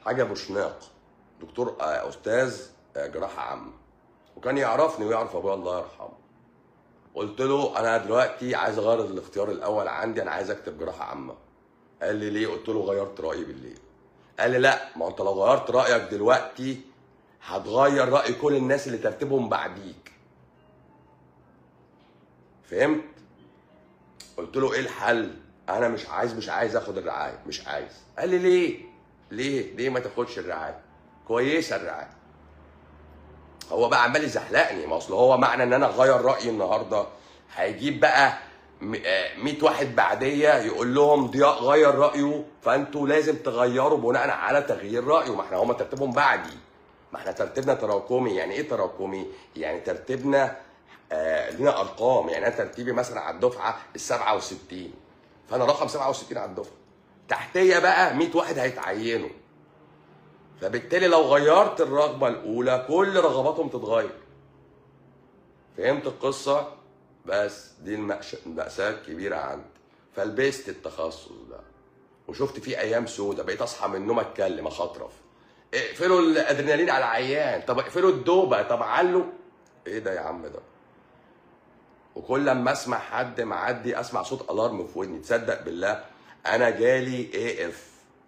حاجه بوشناق دكتور آه، استاذ آه، جراحه عامه وكان يعرفني ويعرف ابويا الله يرحمه قلت له انا دلوقتي عايز اغير الاختيار الاول عندي انا عايز اكتب جراحه عامه قال لي ليه قلت له غيرت رايي بالليل قال لي لا ما انت لو غيرت رايك دلوقتي هتغير راي كل الناس اللي ترتيبهم بعديك فهمت قلت له ايه الحل انا مش عايز مش عايز اخد الرعايه مش عايز قال لي ليه ليه ليه ما تاخدش الرعايه كويسه الرعايه هو بقى عمال يزحلقني ما اصل هو معنى ان انا اغير رايي النهارده هيجيب بقى م- آه، 100 واحد بعديه يقول لهم ضياء غير رايه فانتوا لازم تغيروا بناء على تغيير رايه ما احنا هما ترتيبهم بعدي ما احنا ترتيبنا تراكمي يعني ايه تراكمي يعني ترتيبنا آه لنا ارقام يعني انا ترتيبي مثلا على الدفعه ال 67 فانا رقم 67 على الدفعه تحتيه بقى 100 واحد هيتعينوا فبالتالي لو غيرت الرغبه الاولى كل رغباتهم تتغير فهمت القصه بس دي المأش- المأساة الكبيرة عندي فلبست التخصص ده وشفت فيه أيام سودة بقيت أصحى من النوم أتكلم أخطرف اقفلوا الأدرينالين على العيان طب اقفلوا الدوبة طب علوا إيه ده يا عم ده وكل لما أسمع حد معدي أسمع صوت ألارم في ودني تصدق بالله أنا جالي اي اف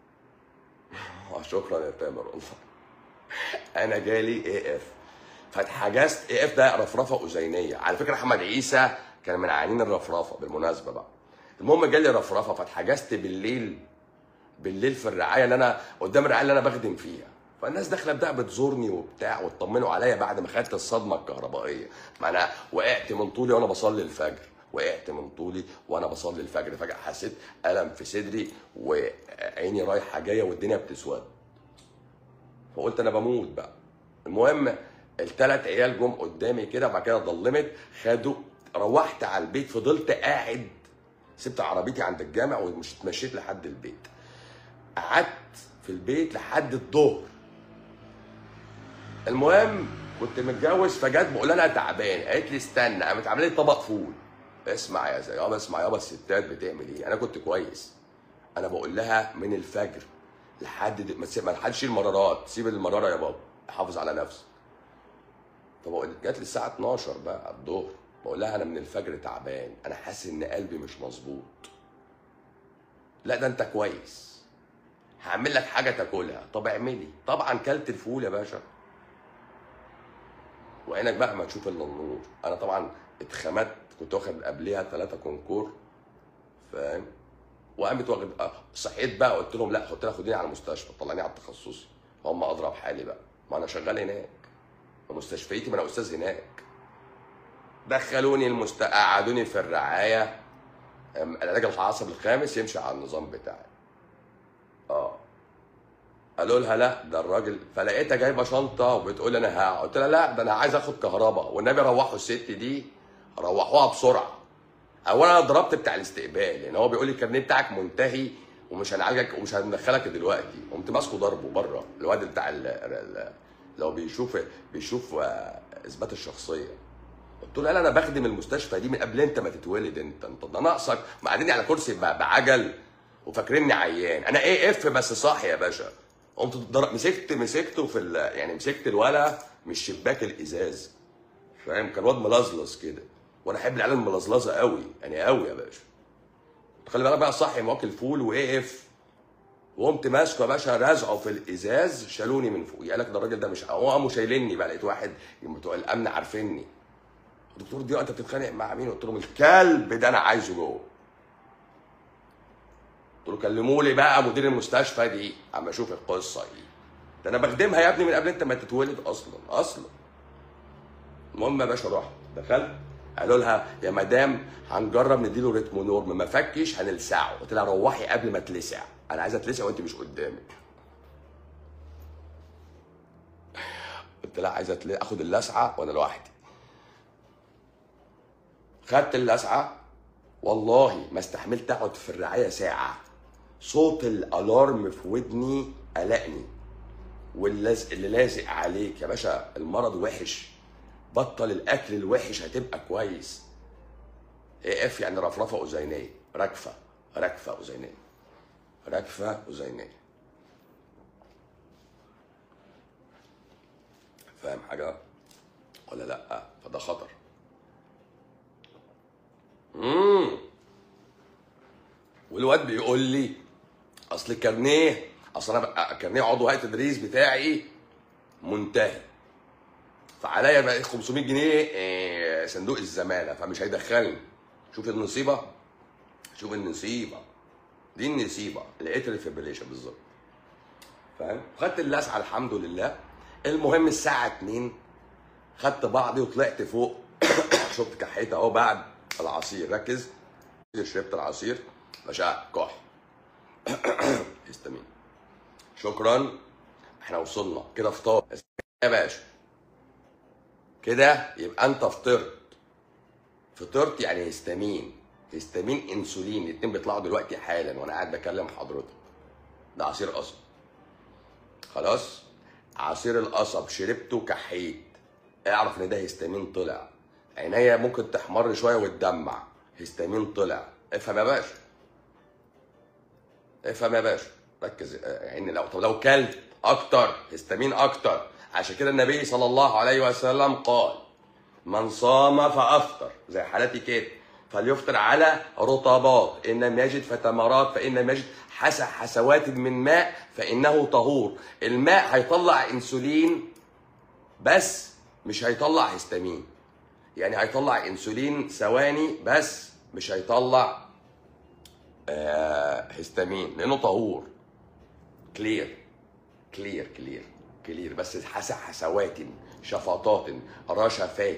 شكرا يا تامر والله انا جالي اي اف فاتحجزت اي اف ده رفرفه اذينيه على فكره احمد عيسى كان من عيانين الرفرفه بالمناسبه بقى المهم جالي رفرفه فاتحجزت بالليل بالليل في الرعايه اللي انا قدام الرعايه اللي انا بخدم فيها فالناس داخله بقى بتزورني وبتاع وتطمنوا عليا بعد ما خدت الصدمه الكهربائيه ما انا وقعت من طولي وانا بصلي الفجر وقعت من طولي وانا بصلي الفجر فجاه حسيت الم في صدري وعيني رايحه جايه والدنيا بتسود فقلت انا بموت بقى المهم الثلاث عيال جم قدامي كده بعد كده ضلمت خدوا روحت على البيت فضلت قاعد سبت عربيتي عند الجامع ومش اتمشيت لحد البيت قعدت في البيت لحد الظهر المهم كنت متجوز فجت بقول لها انا تعبان قالت لي استنى قامت عامله لي طبق فول اسمع يا زي يابا اسمع يابا الستات بتعمل ايه انا كنت كويس انا بقول لها من الفجر لحد د... ما تسيب- ما حدش يشيل مرارات سيب المراره يا بابا حافظ على نفسك طب جات لي الساعه 12 بقى على الظهر بقول لها انا من الفجر تعبان انا حاسس ان قلبي مش مظبوط لا ده انت كويس هعمل لك حاجه تاكلها طب اعملي طبعا كلت الفول يا باشا وعينك بقى ما تشوف الا النور انا طبعا اتخمدت كنت واخد قبليها ثلاثة كونكور فاهم وقامت واخد آه، صحيت بقى قلت لهم لا قلت لها خديني على المستشفى طلعني على التخصصي هم اضرب حالي بقى ما انا شغال هناك مستشفيتي ما انا استاذ هناك دخلوني المست قعدوني في الرعايه أم، العلاج العصبي الخامس يمشي على النظام بتاعي اه قالوا لها لا ده الراجل فلقيتها جايبه شنطه وبتقول لي انا ها قلت لها لا ده انا عايز اخد كهرباء والنبي روحوا الست دي روحوها بسرعه اولا انا ضربت بتاع الاستقبال لان هو بيقول لي الكارنيه بتاعك منتهي ومش هنعالجك ومش هندخلك دلوقتي قمت ماسكه ضربه بره الواد بتاع ال- ال- لو بيشوف بيشوف آه، اثبات الشخصيه قلت له لا انا بخدم المستشفى دي من قبل انت ما تتولد انت انت ده ناقصك معدني على كرسي ب- بعجل وفاكرني عيان انا ايه اف بس صاحي يا باشا قمت ضرب مسكت مسكته في ال... يعني مسكت الولا من الشباك الازاز فاهم كان واد ملزلز كده وانا احب العيال الملزلزه قوي يعني قوي يا باشا خلي بالك بقى صاحي واكل فول وايه اف وقمت ماسكه يا باشا رازعه في الازاز شالوني من فوق قال لك ده الراجل ده مش هو قاموا شايليني بقى لقيت واحد بتوع الامن عارفيني دكتور ضياء انت بتتخانق مع مين؟ قلت لهم الكلب ده انا عايزه جوه. قلت له كلموا لي بقى مدير المستشفى دي اما اشوف القصه دي. ده انا بخدمها يا ابني من قبل انت ما تتولد اصلا اصلا. المهم يا باشا رحت دخلت قالوا لها يا مدام هنجرب نديله ريتمونورم ما فكش هنلسعه قلت لها روحي قبل ما تلسع انا عايزه اتلسع وانت مش قدامي قلت لها عايزه أتل- اخد اللسعه وانا لوحدي خدت اللسعه والله ما استحملت اقعد في الرعايه ساعه صوت الالارم في ودني قلقني واللزق اللي لازق عليك يا باشا المرض وحش بطل الاكل الوحش هتبقى كويس ايه اف يعني رفرفه اذينيه ركفه ركفه اذينيه ركفه اذينيه فاهم حاجه ولا لا فده خطر امم والواد بيقول لي اصل الكارنيه اصل انا بقى كارنيه عضو هيئه التدريس بتاعي منتهي فعليا بقى 500 جنيه آه، صندوق الزماله فمش هيدخلني شوف النصيبه شوف النصيبه دي النصيبه لقيت الفيبريليشن بالظبط فاهم خدت اللسعه الحمد لله المهم الساعه 2 خدت بعضي وطلعت فوق شفت كحيت اهو بعد العصير ركز شربت العصير باشا كح هيستامين شكرا احنا وصلنا كده فطار يا باشا كده يبقى انت فطرت فطرت يعني هيستامين هيستامين انسولين الاتنين بيطلعوا دلوقتي حالا وانا قاعد بكلم حضرتك ده عصير قصب خلاص عصير القصب شربته كحيت اعرف ان ده هيستامين طلع عينيا ممكن تحمر شويه وتدمع هيستامين طلع افهم يا باشا افهم يا باشا ركز يعني لو طب لو كلت اكتر هيستامين اكتر عشان كده النبي صلى الله عليه وسلم قال من صام فافطر زي حالتي كده فليفطر على رطبات ان لم يجد فتمرات فان لم يجد حس حسوات من ماء فانه طهور الماء هيطلع انسولين بس مش هيطلع هيستامين يعني هيطلع انسولين ثواني بس مش هيطلع آه هيستامين لانه طهور كلير كلير كلير كلير بس حس حسوات شفطات رشفات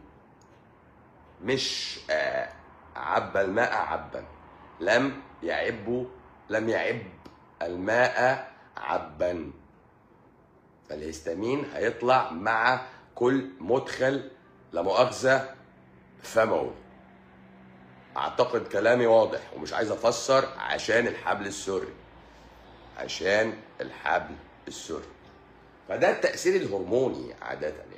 مش آه عب الماء عبا لم يعب لم يعب الماء عبا فالهستامين هيطلع مع كل مدخل لا مؤاخذه فموي اعتقد كلامي واضح ومش عايز افسر عشان الحبل السري عشان الحبل السري فده التاثير الهرموني عاده يعني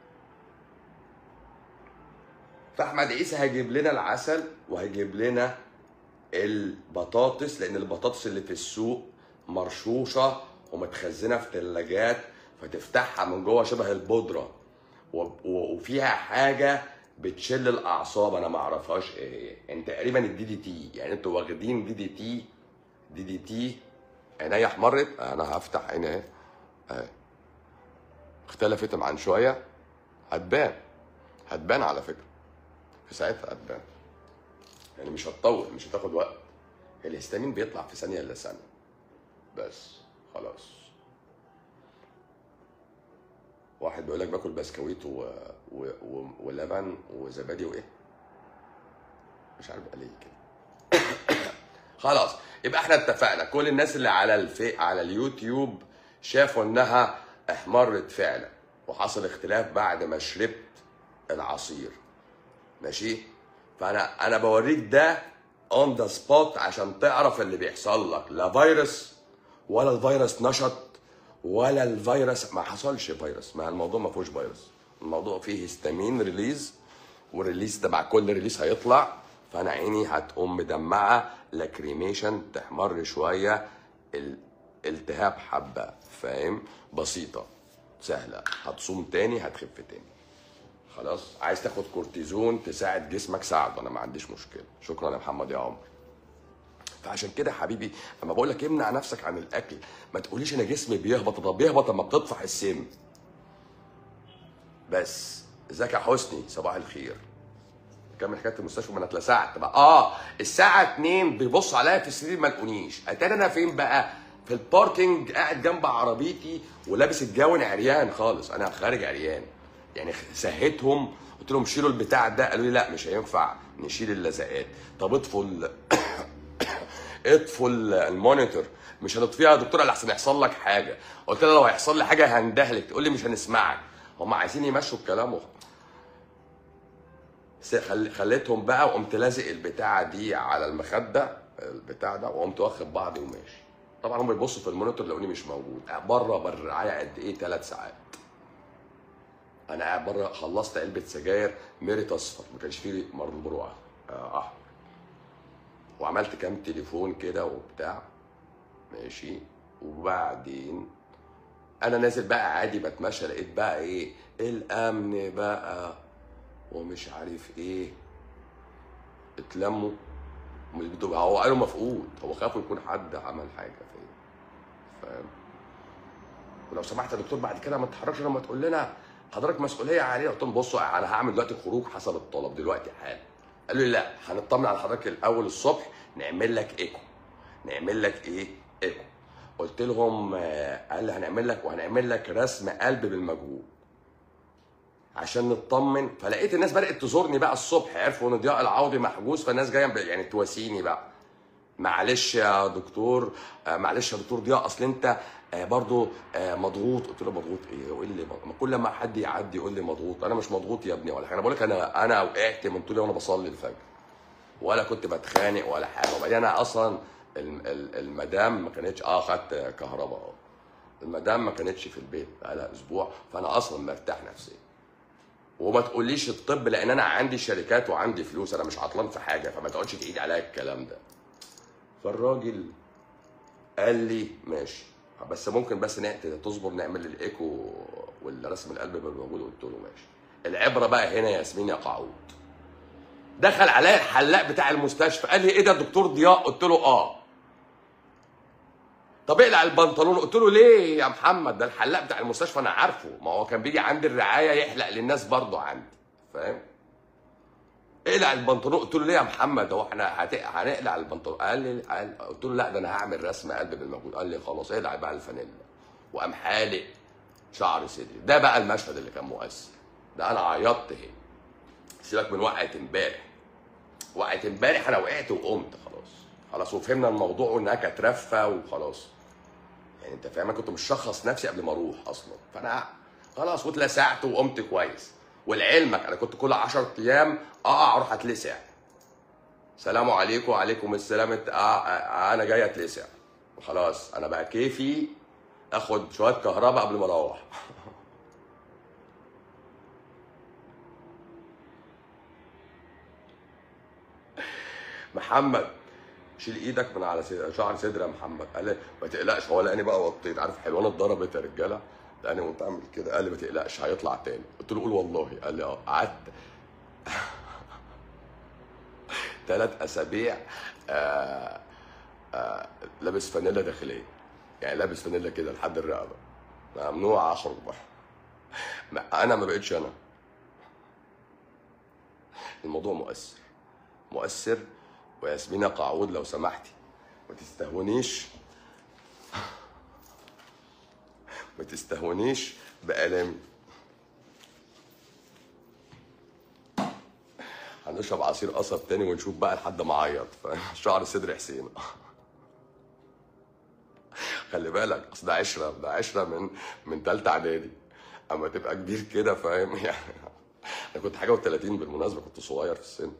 فاحمد عيسى هيجيب لنا العسل وهيجيب لنا البطاطس لان البطاطس اللي في السوق مرشوشه ومتخزنه في ثلاجات فتفتحها من جوه شبه البودره و- و- وفيها حاجه بتشل الاعصاب انا ما اعرفهاش ايه هي يعني تقريبا الدي دي تي يعني انتوا واخدين دي دي تي دي دي تي عينيا احمرت انا هفتح عيني اهي اهي اختلفت عن شويه هتبان هتبان على فكره في ساعتها هتبان يعني مش هتطول مش هتاخد وقت الهستامين بيطلع في ثانيه الا ثانيه بس خلاص واحد بيقول لك باكل بسكويت و... و... و... ولبن وزبادي وايه مش عارف قال ايه كده خلاص يبقى احنا اتفقنا كل الناس اللي على الفي... على اليوتيوب شافوا انها احمرت فعلا وحصل اختلاف بعد ما شربت العصير ماشي فانا انا بوريك ده اون ذا سبوت عشان تعرف اللي بيحصل لك لا فيروس ولا الفيروس نشط ولا الفيروس ما حصلش فيروس ما الموضوع ما فيهوش فيروس الموضوع فيه هيستامين ريليز والريليز ده مع كل ريليز هيطلع فانا عيني هتقوم مدمعه لاكريميشن تحمر شويه ال- التهاب حبه فاهم بسيطه سهله هتصوم تاني هتخف تاني خلاص عايز تاخد كورتيزون تساعد جسمك ساعده انا ما عنديش مشكله شكرا يا محمد يا عمر فعشان كده يا حبيبي لما بقول لك امنع نفسك عن الاكل ما تقوليش انا جسمي بيهبط طب بيهبط لما بتطفح السم بس ازيك يا حسني صباح الخير كمل حكايه المستشفى ما انا اتلسعت بقى اه الساعه 2 بيبص عليا في السرير ما لقونيش اتاري انا فين بقى في الباركينج قاعد جنب عربيتي ولابس الجون عريان خالص انا خارج عريان يعني سهيتهم قلت لهم شيلوا البتاع ده قالوا لي لا مش هينفع نشيل اللزقات طب اطفوا ال- اطفوا ال- المونيتور مش هتطفيها يا دكتوره لحسن يحصل لك حاجه قلت لها لو هيحصل لي حاجه هندهلك تقول لي مش هنسمعك هم عايزين يمشوا الكلام وخ- س- خل- خليتهم بقى وقمت لازق البتاعه دي على المخده البتاع ده وقمت واخد بعضي وماشي طبعا هم بيبصوا في المونيتور لقوني مش موجود بره بالرعايه قد ايه ثلاث ساعات انا قاعد بره خلصت علبه سجاير ميريت اصفر ما كانش فيه مربوع آه، احمر وعملت كام تليفون كده وبتاع ماشي وبعدين انا نازل بقى عادي بتمشى لقيت بقى ايه الامن بقى ومش عارف ايه اتلموا مش بتبقى هو قالوا مفقود هو خافوا يكون حد عمل حاجه فيه فاهم ولو سمحت يا دكتور بعد كده ما تتحركش لما تقول لنا حضرتك مسؤوليه علينا قلت لهم بصوا انا هعمل دلوقتي خروج حسب الطلب دلوقتي حالا قالوا لي لا هنطمن على حضرتك الاول الصبح نعمل لك ايكو نعمل لك ايه ايكو قلت لهم آه، قال لي هنعمل لك وهنعمل لك رسم قلب بالمجهول عشان نطمن فلقيت الناس بدات تزورني بقى الصبح عرفوا ان ضياء العوضي محجوز فالناس جايه ب- يعني تواسيني بقى معلش يا دكتور آه، معلش يا دكتور ضياء اصل انت آه، برضو آه، مضغوط قلت له مضغوط ايه هو ايه اللي مضغوط؟ ما كل ما حد يعدي يقول لي مضغوط انا مش مضغوط يا ابني ولا حاجه انا بقول لك انا انا وقعت من طولي وانا بصلي الفجر ولا كنت بتخانق ولا حاجه وبعدين انا اصلا الم- ال- المدام ما كانتش اه خدت كهرباء اه المدام ما كانتش في البيت بقالها اسبوع فانا اصلا مرتاح نفسيا وما تقوليش الطب لان انا عندي شركات وعندي فلوس انا مش عطلان في حاجه فما تقعدش تعيد عليا الكلام ده فالراجل قال لي ماشي بس ممكن بس نعت- تصبر نعمل الايكو والرسم القلب يبقى موجود قلت له ماشي العبره بقى هنا ياسمين يا قعود دخل عليا الحلاق بتاع المستشفى قال لي ايه ده دكتور ضياء قلت له اه طب اقلع البنطلون قلت له ليه يا محمد ده الحلاق بتاع المستشفى انا عارفه ما هو كان بيجي عندي الرعايه يحلق للناس برضه عندي فاهم اقلع البنطلون قلت له ليه يا محمد هو احنا هت- هنقلع البنطلون قال لي قال قلت له لا ده انا هعمل رسم قلب بالموجود قال لي خلاص اقلع بقى الفانيلا وقام حالق شعر صدري ده بقى المشهد اللي كان مؤثر ده انا عيطت هنا سيبك من وقعه امبارح وقعه امبارح انا وقعت وقمت خلاص خلاص وفهمنا الموضوع وانها كانت رفه وخلاص يعني انت فاهم انا كنت مشخص نفسي قبل ما اروح اصلا فانا خلاص واتلسعت وقمت كويس ولعلمك انا كنت كل 10 ايام اقع اروح اتلسع سلام عليكم وعليكم السلام انت- آه آه انا جاي اتلسع خلاص انا بقى كيفي اخد شويه كهرباء قبل ما اروح محمد شيل ايدك من على سي- شعر صدري يا محمد قال لي ما تقلقش هو لقاني بقى وطيت عارف حلوان اتضربت يا رجاله لقاني وانت عامل كده قال لي ما تقلقش هيطلع تاني قلت له قول والله قال لي اه قعدت ثلاث اسابيع آه آه لابس فانيلا داخليه يعني لابس فانيلا كده لحد الرقبه ممنوع اخرج بقى ما- انا ما بقتش انا الموضوع مؤثر مؤثر وياسمينة قعود لو سمحتي ما تستهونيش ما تستهونيش بآلامي هنشرب عصير قصب تاني ونشوف بقى لحد ما اعيط فاهم؟ شعر صدر حسين خلي بالك اصل ده عشره ده عشره من من تالتة اعدادي اما تبقى كبير كده فاهم يعني انا كنت حاجه و30 بالمناسبه كنت صغير في السن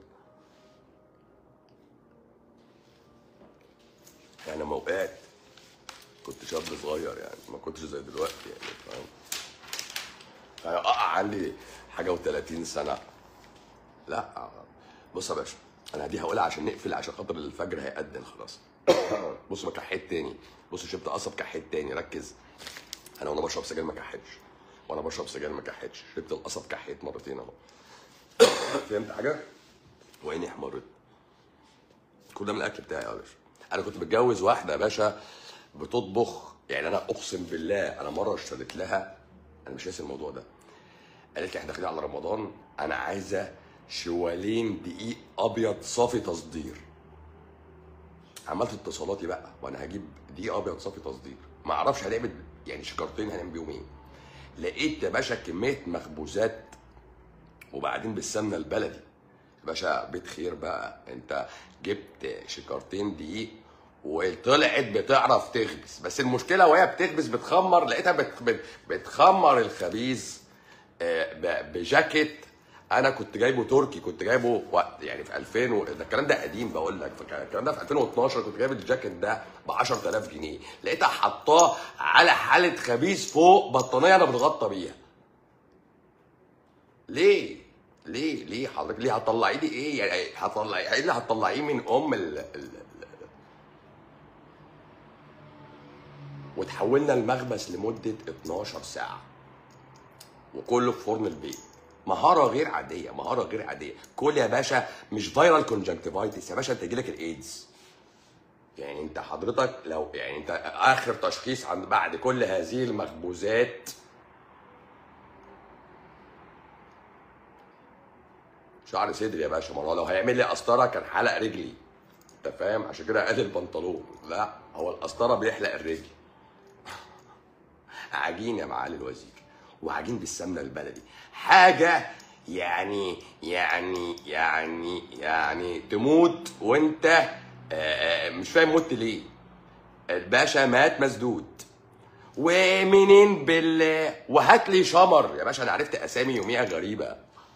يعني لما وقعت كنت شاب صغير يعني ما كنتش زي دلوقتي يعني فاهم يعني اقع عندي حاجه و30 سنه لا بص يا باشا انا دي هقولها عشان نقفل عشان خاطر الفجر هيأذن خلاص بص بكحيت تاني بص شربت قصب كحيت تاني ركز انا وانا بشرب سجاير ما كحيتش وانا بشرب سجاير ما كحيتش شربت القصب كحيت مرتين اهو فهمت حاجه؟ وعيني احمرت كل ده من الاكل بتاعي يا باشا انا كنت متجوز واحده يا باشا بتطبخ يعني انا اقسم بالله انا مره اشتريت لها انا مش ناسي الموضوع ده قالت لي احنا داخلين على رمضان انا عايزه شوالين دقيق ابيض صافي تصدير عملت اتصالاتي بقى وانا هجيب دقيق ابيض صافي تصدير ما اعرفش هنعمل يعني شكرتين هنعمل بيهم ايه لقيت يا باشا كميه مخبوزات وبعدين بالسمنه البلدي يا باشا بيت خير بقى انت جبت شكارتين دقيق وطلعت بتعرف تخبز بس المشكله وهي بتخبز بتخمر لقيتها بت بت بتخمر الخبيز آه، ب- بجاكيت انا كنت جايبه تركي كنت جايبه وقت يعني في 2000 و... ده الكلام ده قديم بقول لك فكان- الكلام ده في 2012 كنت جايب الجاكيت ده ب 10000 جنيه لقيتها حطاه على حاله خبيز فوق بطانيه انا بتغطى بيها ليه؟ ليه؟ ليه حضرتك ليه هتطلعي لي ايه؟ يعني هتطلعي ايه اللي هتطلعيه من ام ال... ال... ال- وتحولنا المخبز لمده 12 ساعه وكله في فرن البيت مهاره غير عاديه مهاره غير عاديه كل يا باشا مش فيرال كونجكتيفايتس يا باشا انت يجيلك الايدز يعني انت حضرتك لو يعني انت اخر تشخيص عند بعد كل هذه المخبوزات شعر صدري يا باشا ما هو لو هيعمل لي قسطره كان حلق رجلي انت فاهم عشان كده قال البنطلون لا هو القسطره بيحلق الرجل عجين يا معالي الوزير وعجين بالسمنه البلدي حاجه يعني يعني يعني يعني تموت وانت آه، آه، مش فاهم مت ليه الباشا مات مسدود ومنين بالله وهات لي شمر يا باشا انا عرفت اسامي يوميها غريبه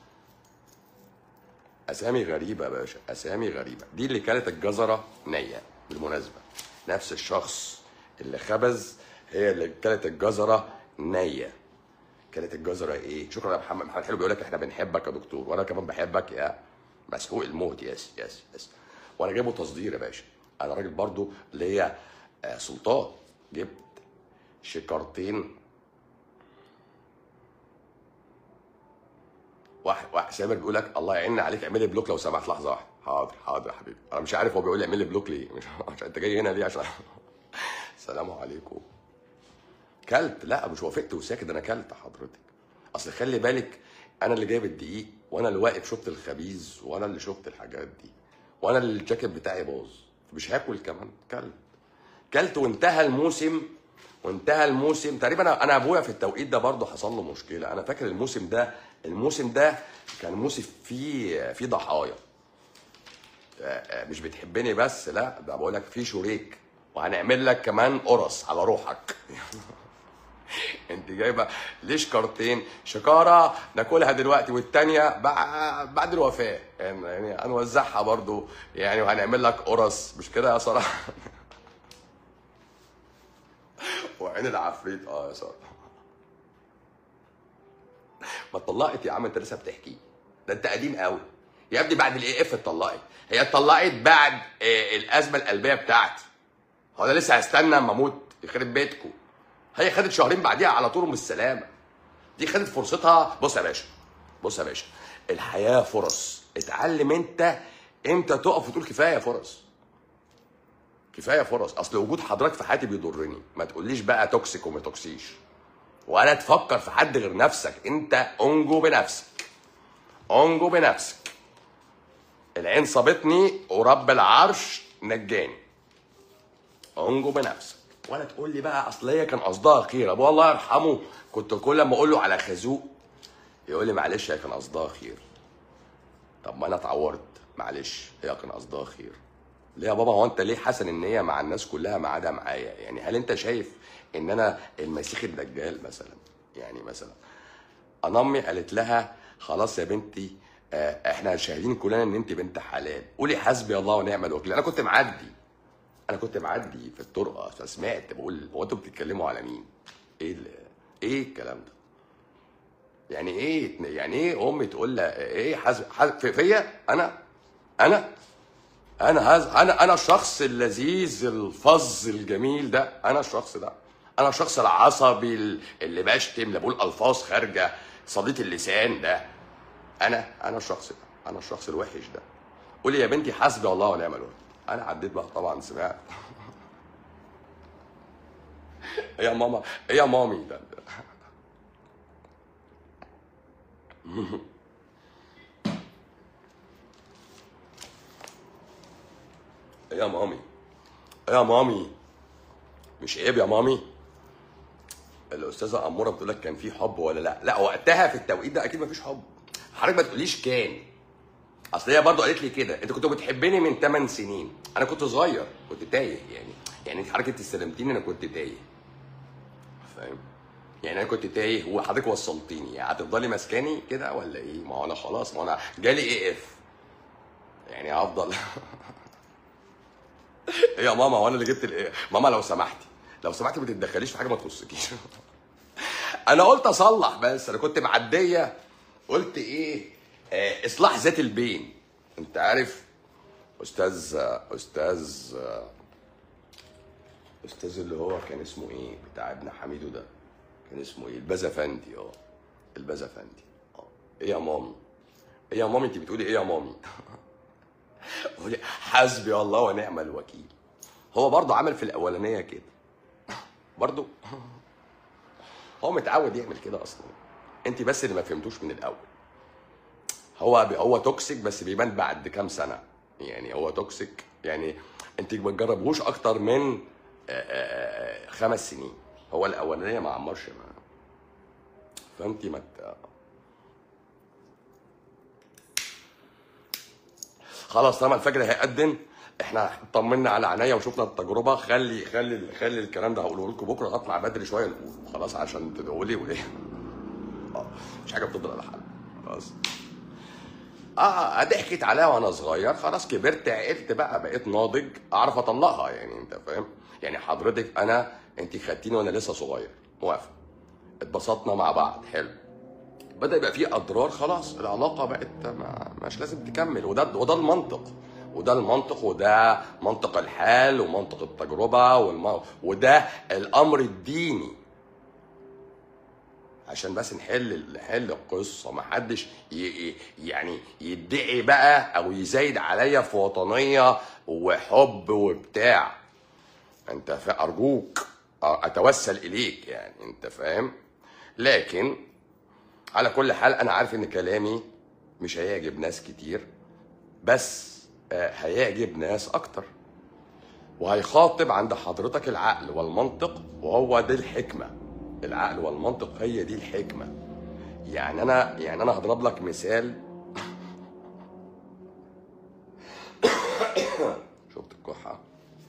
اسامي غريبه يا باشا اسامي غريبه دي اللي كانت الجزره نيه بالمناسبه نفس الشخص اللي خبز هي اللي كانت الجزره نيه كانت الجزره ايه شكرا يا محمد محمد حلو بيقول لك احنا بنحبك يا دكتور وانا كمان بحبك يا مسحوق الموت يس يس يس وانا جايبه تصدير يا باشا انا راجل برضو ليا آه، سلطان جبت شكارتين واحد واحد سامر بيقول لك الله يعيننا عليك اعمل لي بلوك لو سمحت لحظه واحده حاضر حاضر يا حبيبي انا مش عارف هو بيقول لي اعمل لي بلوك ليه مش عشان انت جاي هنا ليه عشان السلام عليكم كلت لا مش وافقت وساكت انا كلت حضرتك اصل خلي بالك انا اللي جايب الدقيق وانا اللي واقف شفت الخبيز وانا اللي شفت الحاجات دي وانا اللي الجاكيت بتاعي باظ مش هاكل كمان كلت كلت وانتهى الموسم وانتهى الموسم تقريبا انا انا ابويا في التوقيت ده برضه حصل له مشكله انا فاكر الموسم ده الموسم ده كان موسم فيه فيه ضحايا آه، آه، مش بتحبني بس لا ده بقول لك في شريك وهنعمل لك كمان قرص على روحك انت جايبه ليش كارتين شكاره ناكلها دلوقتي والتانيه بع- بعد الوفاه يعني يعني هنوزعها برضو يعني وهنعمل لك قرص مش كده يا صراحه وعين العفريت اه يا ساره ما اتطلقت يا عم انت لسه بتحكي ده انت قديم قوي يا ابني بعد الاي اف اتطلقت هي اتطلقت بعد آه، الازمه القلبيه بتاعتي هو انا لسه هستنى اما اموت يخرب بيتكم هي خدت شهرين بعديها على طول بالسلامه دي خدت فرصتها بص يا باشا بص يا باشا الحياه فرص اتعلم انت امتى تقف وتقول كفايه فرص كفايه فرص اصل وجود حضرتك في حياتي بيضرني ما تقوليش بقى توكسيك وما توكسيش ولا تفكر في حد غير نفسك انت انجو بنفسك انجو بنفسك العين صابتني ورب العرش نجاني انجو بنفسك ولا تقول لي بقى اصل هي كان قصدها خير ابوه الله يرحمه كنت كل ما اقول له على خازوق يقول لي معلش هي كان قصدها خير طب ما انا اتعورت معلش هي كان قصدها خير ليه يا بابا هو انت ليه حسن النيه مع الناس كلها ما عدا معايا يعني هل انت شايف ان انا المسيح الدجال مثلا يعني مثلا انا امي قالت لها خلاص يا بنتي آه، احنا شاهدين كلنا ان انت بنت حلال قولي حسبي الله ونعم الوكيل انا كنت معدي انا كنت معدي في الطرقه فسمعت بقول هو انتوا بتتكلموا على مين ايه ال- ايه الكلام ده يعني ايه يعني ايه امي تقول لها ايه حسب حسب في- فيا انا انا انا هز انا انا الشخص اللذيذ الفظ الجميل ده انا الشخص ده انا الشخص العصبي ال- اللي بشتم اللي بقول الفاظ خارجه صديق اللسان ده انا انا الشخص ده انا الشخص الوحش ده قولي يا بنتي حسبي الله ونعم الوكيل انا عديت بقى طبعا سمعت ايه يا ماما ايه يا مامي ده ده. ايه يا مامي ايه يا مامي مش عيب يا مامي الاستاذه اموره بتقول لك كان في حب ولا لا لا وقتها في التوقيت ده اكيد مفيش حب حضرتك ما تقوليش كان اصل هي برضه قالت لي كده انت كنت بتحبني من 8 سنين انا كنت صغير كنت تايه يعني يعني انت حضرتك استلمتيني انا كنت تايه فاهم يعني انا كنت تايه وحضرتك وصلتيني يعني هتفضلي ماسكاني كده ولا ايه ما هو انا خلاص ما هو انا جالي اي اف يعني هفضل ايه يا ماما هو انا اللي جبت الايه ماما لو سمحتي لو سمحتي ما تتدخليش في حاجه ما تخصكيش انا قلت اصلح بس انا كنت معديه قلت ايه آه اصلاح ذات البين انت عارف استاذ استاذ الاستاذ اللي هو كان اسمه ايه بتاع ابن حميدو ده كان اسمه ايه البازافندي اه البازافندي اه ايه يا مامي ايه يا مامي انت بتقولي ايه يا مامي قولي حسبي الله ونعم الوكيل هو برضه عمل في الاولانيه كده برضه هو متعود يعمل كده اصلا انت بس اللي ما فهمتوش من الاول هو هو توكسيك بس بيبان بعد كام سنه يعني هو توكسيك يعني انت ما تجربهوش اكتر من آه، آه، آه، خمس سنين هو الاولانيه ما عمرش معاه فانت ما ت- خلاص طالما الفجر هيقدم احنا طمنا على عينيا وشفنا التجربه خلي خلي خلي الكلام ده هقوله لكم بكره هطلع بدري شويه نقوله خلاص عشان تدعوا لي وايه آه، مش حاجه بتفضل على حالها خلاص اه ضحكت عليا وانا صغير خلاص كبرت عقلت بقى بقيت ناضج اعرف اطلقها يعني انت فاهم يعني حضرتك انا انت خدتيني وانا لسه صغير موافق اتبسطنا مع بعض حلو بدا يبقى فيه اضرار خلاص العلاقه بقت ما مش لازم تكمل وده وده المنطق وده المنطق وده منطق الحال ومنطق التجربه والم... وده الامر الديني عشان بس نحل نحل القصه ما حدش ي... ي- يعني يدعي بقى او يزايد عليا في وطنيه وحب وبتاع انت فا... ارجوك اتوسل اليك يعني انت فاهم لكن على كل حال انا عارف ان كلامي مش هيعجب ناس كتير بس آه، هيعجب ناس اكتر وهيخاطب عند حضرتك العقل والمنطق وهو دي الحكمه العقل والمنطق هي دي الحكمه يعني انا يعني انا هضرب لك مثال شفت الكحه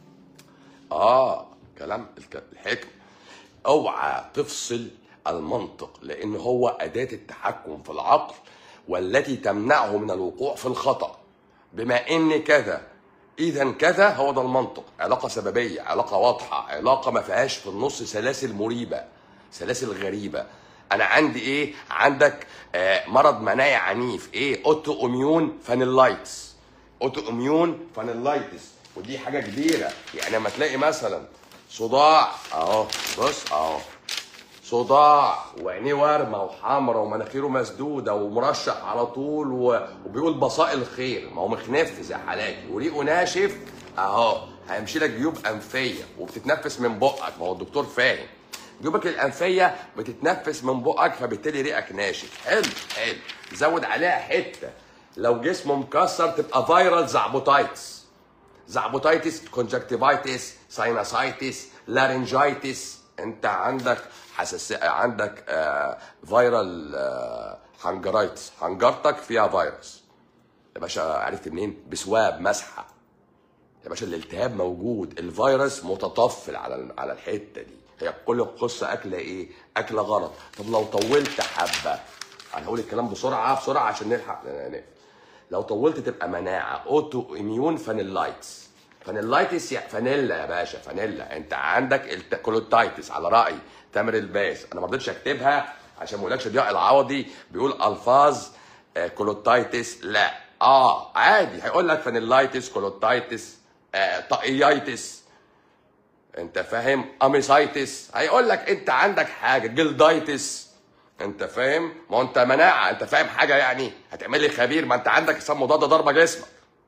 اه كلام الك- الحكم اوعى تفصل المنطق لان هو اداه التحكم في العقل والتي تمنعه من الوقوع في الخطا بما ان كذا اذا كذا هو ده المنطق علاقه سببيه علاقه واضحه علاقه ما فيهاش في النص سلاسل مريبه سلاسل غريبه انا عندي ايه عندك آه مرض مناعي عنيف ايه اوتو اميون فانيلايتس اوتو اميون فانيلايتس ودي حاجه كبيره يعني لما تلاقي مثلا صداع اهو بص اهو صداع وعينيه ورمه وحمرا ومناخيره مسدوده ومرشح على طول و... وبيقول بصائل الخير ما هو مخنف زي حالاتي وريقه ناشف اهو هيمشي لك جيوب انفيه وبتتنفس من بقك ما هو الدكتور فاهم جيوبك الانفيه بتتنفس من بقك فبالتالي ريقك ناشف حلو حلو زود عليها حته لو جسمه مكسر تبقى فيرال زعبوتايتس زعبوتايتس كونجكتيفايتس سايناسايتس لارنجايتس انت عندك حساسيه عندك آه فيرال آه حنجرايتس حنجرتك فيها فيروس يا باشا عرفت منين بسواب مسحه يا باشا الالتهاب موجود الفيروس متطفل على على الحته دي هي كل القصه اكله ايه اكله غلط طب لو طولت حبه انا هقول الكلام بسرعه بسرعه عشان نلحق نقفل لو طولت تبقى مناعه اوتو اميون فانيلايتس فانيلايتس يا فانيلا يا باشا فانيلا انت عندك الكولوتايتس على راي تامر الباس انا ما رضيتش اكتبها عشان ما اقولكش ضياء العوضي بيقول الفاظ آه، كولوتايتس لا اه عادي هيقول لك فانيلايتس كولوتايتس آه، طاقيايتس انت فاهم اميسايتس هيقول لك انت عندك حاجه جلدايتس انت فاهم ما هو انت مناعه انت فاهم حاجه يعني هتعمل لي خبير ما انت عندك اجسام مضاده ضربه جسمك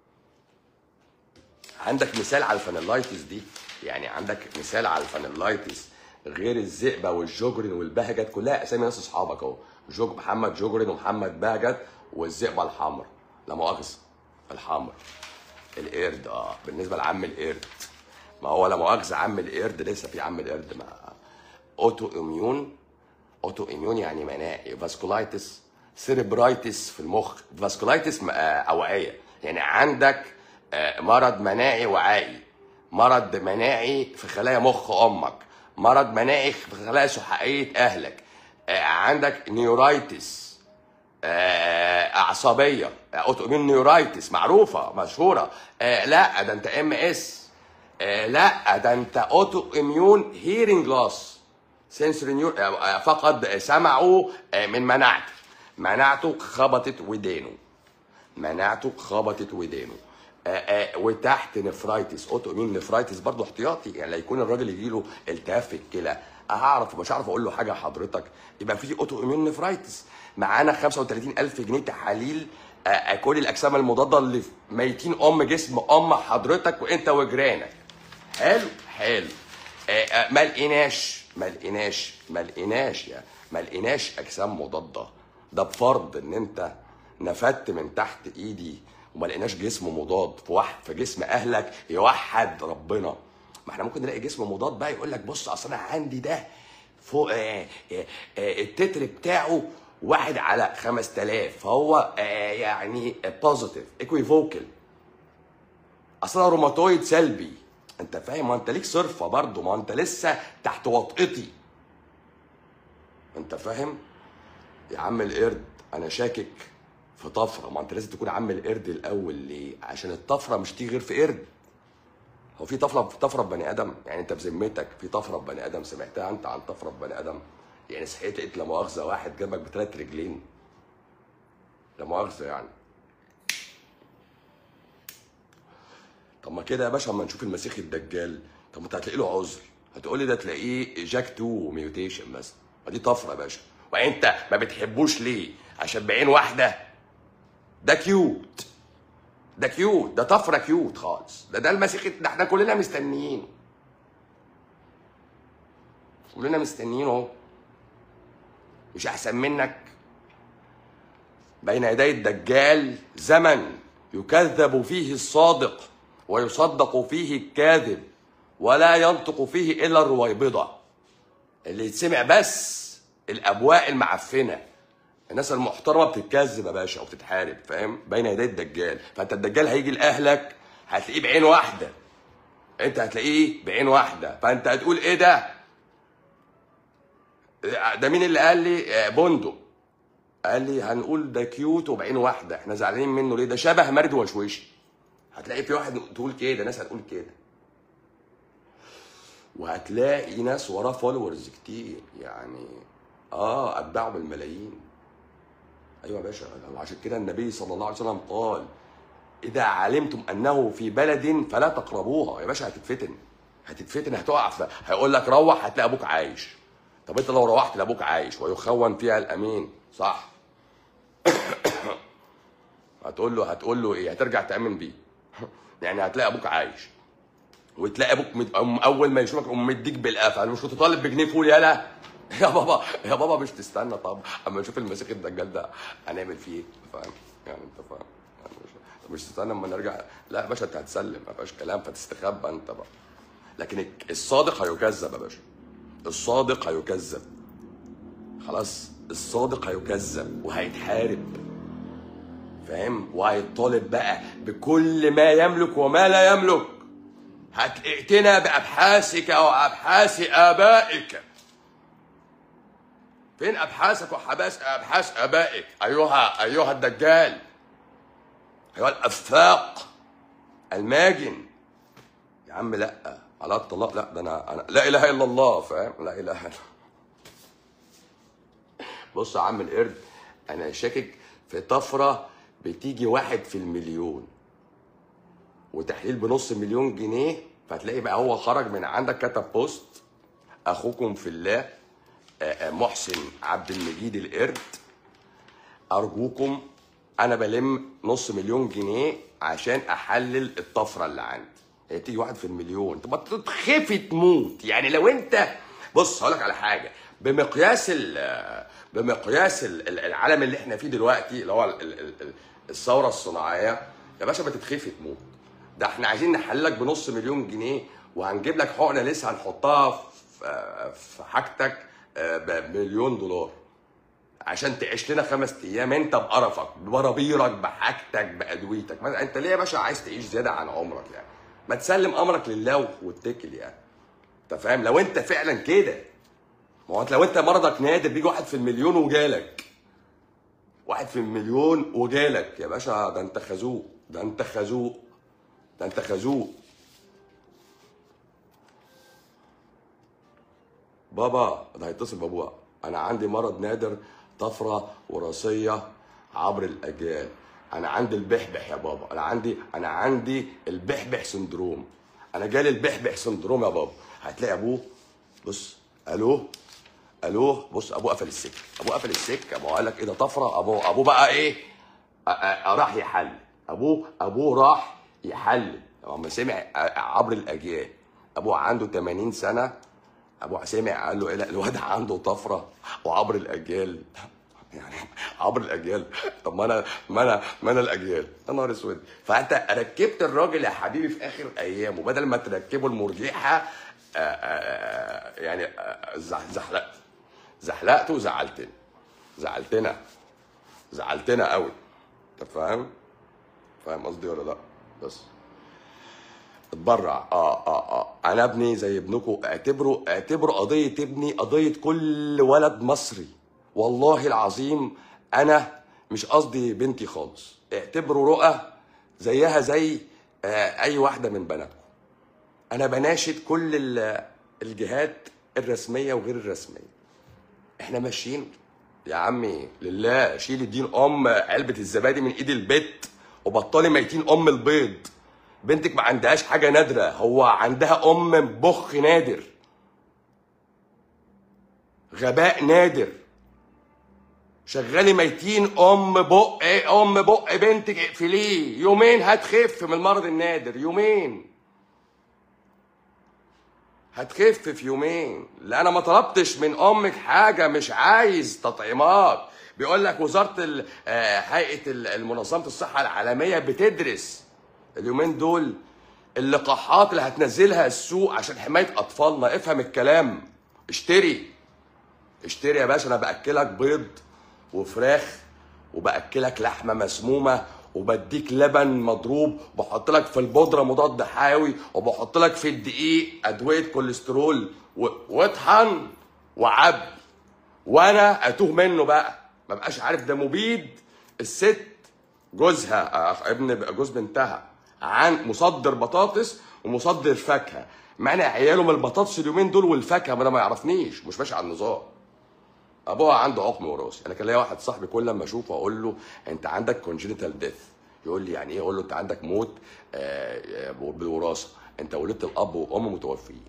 عندك مثال على الفانيلايتس دي يعني عندك مثال على الفانيلايتس غير الذئبه والجوجرين والبهجت كلها اسامي ناس اصحابك اهو جوج محمد جوجرين ومحمد بهجت والذئبه الحمر لا مؤاخذه الحمر القرد اه بالنسبه لعم القرد ما هو لا مؤاخذه عم القرد لسه في عم القرد ما اوتو اميون اوتو اميون يعني مناعي فاسكولايتس سيربرايتس في المخ فاسكولايتس م- آه، اوعيه يعني عندك آه، مرض مناعي وعائي مرض مناعي في خلايا مخ امك مرض مناعي في خلايا سحائيه اهلك آه، عندك نيورايتس آه، اعصابيه اوتو اميون نيورايتس معروفه مشهوره آه، لا ده انت ام اس لا ده انت اوتو اميون هيرنج لوس سنسوري نيور آه، فقد سمعه آه، من مناعته مناعته خبطت ودانه مناعته خبطت ودانه آه، آه، وتحت نفرايتس اوتو اميون نفرايتس برضه احتياطي يعني لا يكون الراجل يجي له التهاب في الكلى هعرف مش هعرف اقول له حاجه حضرتك يبقى في اوتو اميون نفرايتس معانا 35000 جنيه تحاليل آه، آه، كل الاجسام المضاده اللي في ميتين ام جسم ام حضرتك وانت وجيرانك حلو حلو آه، آه، ما لقيناش ما لقيناش ما لقيناش يا ما لقيناش اجسام مضاده ده بفرض ان انت نفدت من تحت ايدي وما لقيناش جسم مضاد في واحد في جسم اهلك يوحد ربنا ما احنا ممكن نلاقي جسم مضاد بقى يقول لك بص اصل انا عندي ده فوق آه آه آه التتر بتاعه واحد على 5000 فهو آه يعني بوزيتيف ايكويفوكال اصل انا روماتويد سلبي انت فاهم ما انت ليك صرفه برضه ما انت لسه تحت وطئتي انت فاهم يا عم القرد انا شاكك في طفره ما انت لازم تكون عم القرد الاول ليه عشان الطفره مش تيجي غير في قرد هو في طفره في طفره بني ادم يعني انت بذمتك في طفره بني ادم سمعتها انت عن طفره بني ادم يعني صحيت لقيت لا مؤاخذه واحد جنبك بثلاث رجلين لا مؤاخذه يعني طب ما كده يا باشا اما نشوف المسيح الدجال طب ما انت هتلاقي له عذر هتقول لي ده تلاقيه جاك 2 ميوتيشن مثلا ما دي طفره يا باشا وانت ما بتحبوش ليه عشان بعين واحده ده كيوت ده كيوت ده طفره كيوت خالص ده ده المسيح ده احنا كلنا مستنيينه كلنا مستنيينه اهو مش احسن منك بين يدي الدجال زمن يكذب فيه الصادق ويصدق فيه الكاذب ولا ينطق فيه الا الرويبضه اللي يتسمع بس الابواق المعفنه الناس المحترمه بتتكذب يا باشا وبتتحارب فاهم بين يدي الدجال فانت الدجال هيجي لاهلك هتلاقيه بعين واحده انت هتلاقيه بعين واحده فانت هتقول ايه ده ده مين اللي قال لي آه، بندق قال لي هنقول ده كيوت وبعين واحده احنا زعلانين منه ليه ده شبه مرد وشوشي هتلاقي في واحد تقول كده ناس هتقول كده وهتلاقي ناس وراه فولورز كتير يعني اه اتباعه بالملايين ايوه يا باشا وعشان كده النبي صلى الله عليه وسلم قال اذا علمتم انه في بلد فلا تقربوها يا باشا هتتفتن هتتفتن هتقع في هيقول لك روح هتلاقي ابوك عايش طب انت لو روحت لابوك عايش ويخون فيها الامين صح هتقول له هتقول له ايه هترجع تامن بيه يعني هتلاقي ابوك عايش وتلاقي ابوك مد... أم اول ما يشوفك يقوم مديك بالقفا انا مش كنت طالب بجنيه فول يالا يا بابا يا بابا مش تستنى طب اما نشوف المسيح الدجال ده هنعمل فيه ايه فاهم يعني انت فاهم يعني مش مش تستنى اما نرجع لا يا باشا انت هتسلم ما فيهاش كلام فتستخبى انت بقى لكن الصادق هيكذب يا باشا الصادق هيكذب خلاص الصادق هيكذب وهيتحارب فاهم وهيطالب بقى بكل ما يملك وما لا يملك هتأتنا بأبحاثك وأبحاث آبائك فين أبحاثك وحباس أبحاث آبائك أيها أيها الدجال أيها الأفاق الماجن يا عم لا على الطلاق لا ده أنا, أنا لا إله إلا الله فاهم لا إله إلا الله بص يا عم القرد أنا شاكك في طفرة بتيجي واحد في المليون وتحليل بنص مليون جنيه فتلاقي بقى هو خرج من عندك كتب بوست اخوكم في الله آه، آه، محسن عبد المجيد القرد ارجوكم انا بلم نص مليون جنيه عشان احلل الطفره اللي عندي هي تيجي واحد في المليون طب ما تتخفي تموت يعني لو انت بص هقول لك على حاجه بمقياس ال بمقياس ال- ال- العالم اللي احنا فيه دلوقتي اللي هو ال- ال- ال- الثوره الصناعيه يا باشا ما تتخفي تموت ده احنا عايزين نحللك بنص مليون جنيه وهنجيب لك حقنه لسه هنحطها في في حاجتك آه، بمليون دولار عشان تعيش لنا خمس ايام انت بقرفك ببرابيرك بحاجتك بادويتك ما انت ليه يا باشا عايز تعيش زياده عن عمرك يعني ما تسلم امرك لله واتكل يعني انت فاهم لو انت فعلا كده ما هو انت لو انت مرضك نادر بيجي واحد في المليون وجالك واحد في المليون وجالك يا باشا ده انت خازوق ده انت خازوق ده انت خازوق بابا ده هيتصل بابوها انا عندي مرض نادر طفره وراثيه عبر الاجيال انا عندي البحبح يا بابا انا عندي انا عندي البحبح سندروم انا جالي البحبح سندروم يا بابا هتلاقي ابوه بص الو الو بص ابوه قفل السكه ابوه قفل السكه ابوه قال لك ايه ده طفره ابوه ابوه بقى ايه أ- أ- راح يحل ابوه ابوه راح يحل لما سمع عبر الاجيال ابوه عنده 80 سنه ابوه سمع قال له ايه لا الواد عنده طفره وعبر الاجيال يعني عبر الاجيال طب ما انا ما انا ما انا الاجيال يا نهار اسود فانت ركبت الراجل يا حبيبي في اخر ايامه بدل ما تركبه المرجحه آه، آه، يعني آه، زح- زحلقت زحلقت وزعلتني زعلتنا زعلتنا قوي انت فاهم فاهم قصدي ولا لا بس اتبرع اه اه اه انا ابني زي ابنكم اعتبروا اعتبروا قضيه ابني قضيه كل ولد مصري والله العظيم انا مش قصدي بنتي خالص اعتبروا رؤى زيها زي آه اي واحده من بناتكم انا بناشد كل ال- الجهات الرسميه وغير الرسميه احنا ماشيين يا عمي لله شيل الدين ام علبه الزبادي من ايد البت وبطلي ميتين ام البيض بنتك ما عندهاش حاجه نادره هو عندها ام بخ نادر غباء نادر شغالي ميتين ام بق ام بق بنتك اقفليه يومين هتخف من المرض النادر يومين هتخف في يومين لا انا ما طلبتش من امك حاجه مش عايز تطعيمات بيقول لك وزاره ال- آه، هيئه ال- المنظمه الصحه العالميه بتدرس اليومين دول اللقاحات اللي هتنزلها السوق عشان حمايه اطفالنا افهم الكلام اشتري اشتري يا باشا انا باكلك بيض وفراخ وباكلك لحمه مسمومه وبديك لبن مضروب وبحط لك في البودره مضاد حيوي وبحط لك في الدقيق ادويه كوليسترول و- واطحن وعبي وانا اتوه منه بقى ما بقاش عارف ده مبيد الست جوزها آه، ابن جوز بنتها عن مصدر بطاطس ومصدر فاكهه معنى عياله من البطاطس اليومين دول والفاكهه ما انا ما يعرفنيش مش ماشي على النظام ابوها عنده عقم وراثي انا كان ليا واحد صاحبي كل لما اشوفه اقول له انت عندك كونجنتال ديث يقول لي يعني ايه اقول له انت عندك موت آه، آه، بالوراثه انت ولدت الاب وام متوفيين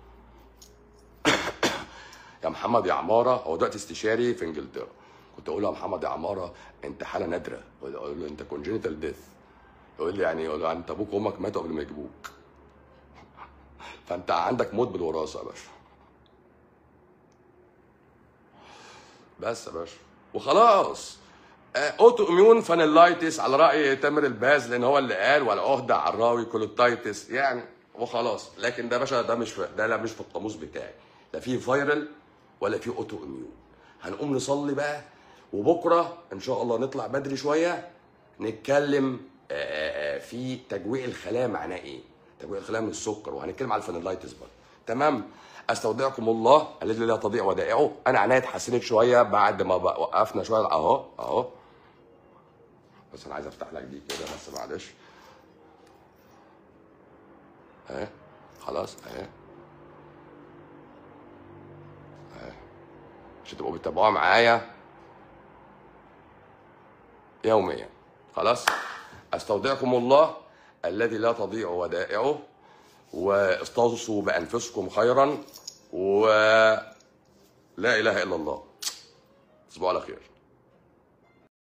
يا محمد يا عماره هو دلوقتي استشاري في انجلترا كنت اقول له يا محمد يا عماره انت حاله نادره اقول له انت كونجنتال ديث يقول لي يعني يقول له انت ابوك وامك ماتوا قبل ما يجيبوك فانت عندك موت بالوراثه يا باشا بس يا باشا وخلاص آه، اوتو اميون فانيلايتس على راي تامر الباز لان هو اللي قال والعهده عراوي كولوتايتس يعني وخلاص لكن ده يا باشا ده مش في ده لا مش في القاموس بتاعي لا في فايرال ولا في اوتو اميون هنقوم نصلي بقى وبكره ان شاء الله نطلع بدري شويه نتكلم آه، آه، آه، في تجويع الخلايا معناه ايه تجويع الخلايا من السكر وهنتكلم على الفانيلايتس برضه تمام استودعكم الله الذي لا تضيع ودائعه انا عينيا اتحسنت شويه بعد ما بقى- وقفنا شويه اهو اهو بس انا عايز افتح لك دي كده بس معلش اهي خلاص اهي اهي عشان تبقوا بتتابعوها معايا يوميا خلاص استودعكم الله الذي لا تضيع ودائعه واستوصوا بانفسكم خيرا ولا اله الا الله تصبحوا على خير